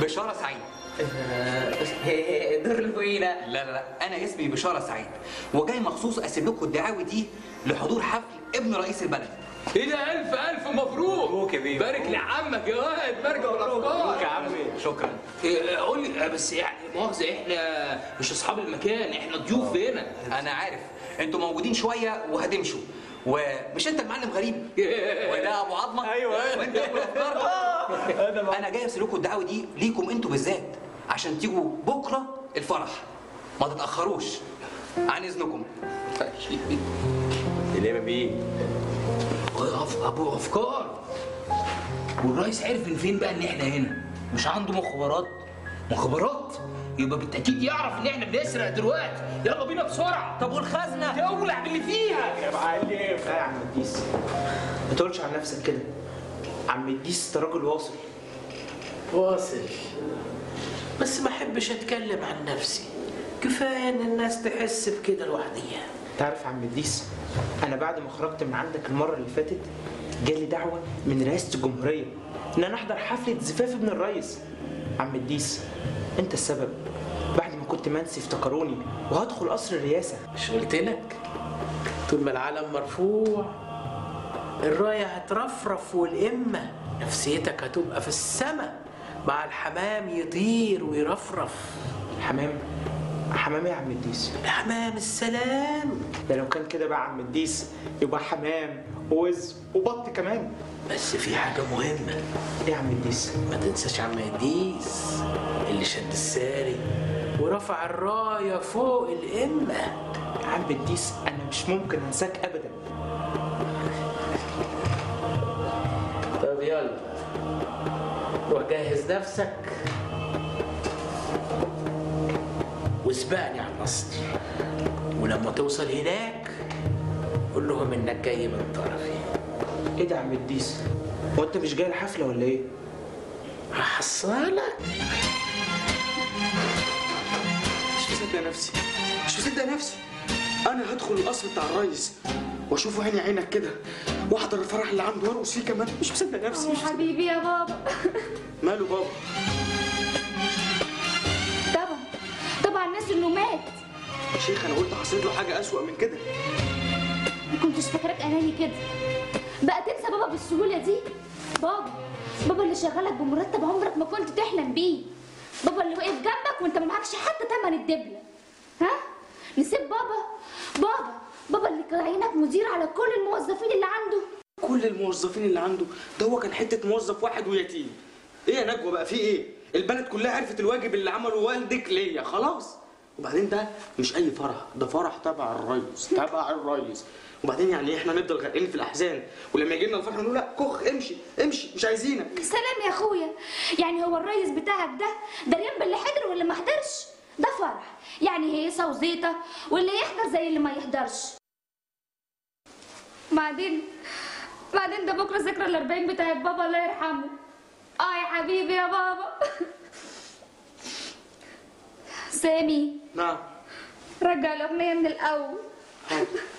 بشاره سعيد دور الفوينة لا لا لا انا اسمي بشاره سعيد وجاي مخصوص اسيب لكم الدعاوي دي لحضور حفل ابن رئيس البلد ايه ده الف الف مبروك مبروك يا بيه. بارك لعمك يا واد بارك بالافكار يا عمي شكرا إيه، قول لي بس يعني مؤاخذه احنا مش اصحاب المكان احنا ضيوف هنا انا عارف انتوا موجودين شويه وهتمشوا ومش انت المعلم غريب وده ابو عظمه ايوه وانت ابو الافكار انا جاي ارسل لكم الدعوه دي ليكم انتوا بالذات عشان تيجوا بكره الفرح ما تتاخروش عن اذنكم سلامة بيه أف- ابو افكار والرئيس عرف من فين بقى ان احنا هنا مش عنده مخابرات مخابرات يبقى بالتاكيد يعرف ان احنا بنسرق دلوقتي يلا بينا بسرعه طب والخزنه تولع باللي فيها يا معلم لا يا عم الديس ما تقولش عن نفسك كده عم الديس انت راجل واصل واصل بس ما احبش اتكلم عن نفسي كفايه ان الناس تحس بكده لوحديها تعرف يا عم الديس انا بعد ما خرجت من عندك المره اللي فاتت جالي دعوه من رئاسه الجمهوريه ان انا احضر حفله زفاف ابن الرئيس عم الديس انت السبب بعد ما كنت منسي افتكروني وهدخل قصر الرئاسه مش قلت لك طول ما العالم مرفوع الرايه هترفرف والقمه نفسيتك هتبقى في السماء مع الحمام يطير ويرفرف حمام حمام ايه يا عم الديس حمام السلام ده لو كان كده بقى عم الديس يبقى حمام ووز وبط كمان بس في حاجه مهمه ايه يا عم الديس ما تنساش عم اديس اللي شد الساري ورفع الرايه فوق القمه يا عم الديس انا مش ممكن انساك ابدا طب يلا روح جهز نفسك واسبقني على القصر ولما توصل هناك قول لهم انك جاي من طرفي ايه ده يا عم الديس هو انت مش جاي الحفله ولا ايه هحصلك مش مصدق نفسي مش مصدق نفسي انا هدخل القصر بتاع الريس واشوفه عيني عينك كده واحضر الفرح اللي عنده وارقص فيه كمان مش مصدق نفسي يا مش مصدق. حبيبي يا بابا ماله بابا طبعا طبعا الناس انه مات يا شيخ انا قلت حصلت له حاجه اسوأ من كده ما كنتش فاكراك اناني كده بقى تنسى بابا بالسهوله دي بابا بابا اللي شغلك بمرتب عمرك ما كنت تحلم بيه بابا اللي واقف جنبك وانت ما معكش حتى تمن الدبله ها نسيب بابا بابا بابا اللي كان عينك مدير على كل الموظفين اللي عنده كل الموظفين اللي عنده ده هو كان حته موظف واحد ويتيم ايه يا نجوى بقى في ايه البلد كلها عرفت الواجب اللي عمله والدك ليا خلاص وبعدين ده مش اي فرح ده فرح تبع الريس تبع الريس وبعدين يعني احنا نفضل غرقانين في الاحزان ولما يجي لنا الفرح نقول لا كخ امشي امشي مش عايزينك سلام يا اخويا يعني هو الريس بتاعك ده دريان باللي حضر واللي ما حضرش ده فرح يعني هيصه وزيطه واللي يحضر زي اللي ما يحضرش بعدين بعدين ده بكره ذكرى الأربعين بتاعت بابا الله يرحمه اه يا حبيبي يا بابا سامي نعم رجع الأغنية من الأول حاضر